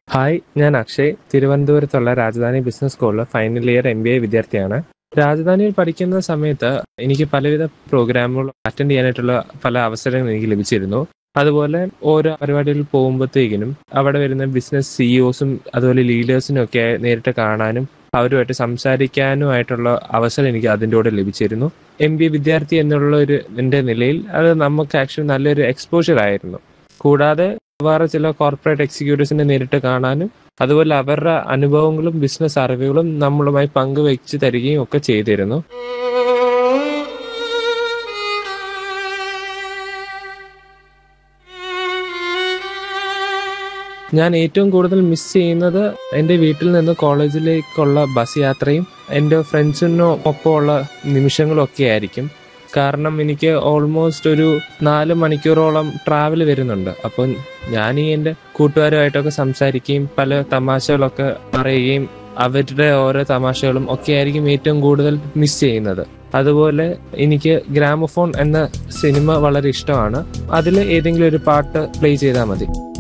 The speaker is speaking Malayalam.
ഹായ് ഞാൻ അക്ഷയ് തിരുവനന്തപുരത്തുള്ള രാജധാനി ബിസിനസ് സ്കൂളിൽ final year M B A വിദ്യാർത്ഥിയാണ് രാജധാനിയിൽ പഠിക്കുന്ന സമയത്ത് എനിക്ക് പലവിധ പ്രോഗ്രാമുകൾ അറ്റൻഡ് ചെയ്യാനായിട്ടുള്ള പല അവസരങ്ങൾ എനിക്ക് ലഭിച്ചിരുന്നു അതുപോലെ ഓരോ പരിപാടികളിൽ പോകുമ്പോഴത്തേക്കിനും അവിടെ വരുന്ന ബിസിനസ് സിഇഒസും അതുപോലെ ലീഡേഴ്സിനും ഒക്കെ നേരിട്ട് കാണാനും അവരുമായിട്ട് സംസാരിക്കാനുമായിട്ടുള്ള അവസരം എനിക്ക് അതിൻ്റെ കൂടെ ലഭിച്ചിരുന്നു എം ബി എ വിദ്യാർത്ഥി എന്നുള്ള ഒരു എൻ്റെ നിലയിൽ അത് നമുക്ക് ആക്ച്വലി നല്ലൊരു എക്സ്പോഷർ ആയിരുന്നു കൂടാതെ വേറെ ചില കോർപ്പറേറ്റ് എക്സിക്യൂട്ടീവ്സിനെ നേരിട്ട് കാണാനും അതുപോലെ അവരുടെ അനുഭവങ്ങളും ബിസിനസ് അറിവുകളും നമ്മളുമായി പങ്കുവെച്ച് തരികയും ഒക്കെ ചെയ്തിരുന്നു ഞാൻ ഏറ്റവും കൂടുതൽ മിസ് ചെയ്യുന്നത് എൻ്റെ വീട്ടിൽ നിന്ന് കോളേജിലേക്കുള്ള ബസ് യാത്രയും എൻ്റെ ഫ്രണ്ട്സിനും ഒപ്പമുള്ള നിമിഷങ്ങളും ഒക്കെ ആയിരിക്കും കാരണം എനിക്ക് ഓൾമോസ്റ്റ് ഒരു നാല് മണിക്കൂറോളം ട്രാവൽ വരുന്നുണ്ട് അപ്പം ഞാൻ ഈ എൻ്റെ കൂട്ടുകാരുമായിട്ടൊക്കെ സംസാരിക്കുകയും പല തമാശകളൊക്കെ പറയുകയും അവരുടെ ഓരോ തമാശകളും ഒക്കെ ആയിരിക്കും ഏറ്റവും കൂടുതൽ മിസ് ചെയ്യുന്നത് അതുപോലെ എനിക്ക് ഗ്രാമഫോൺ എന്ന സിനിമ വളരെ ഇഷ്ടമാണ് അതിൽ ഏതെങ്കിലും ഒരു പാട്ട് പ്ലേ ചെയ്താൽ മതി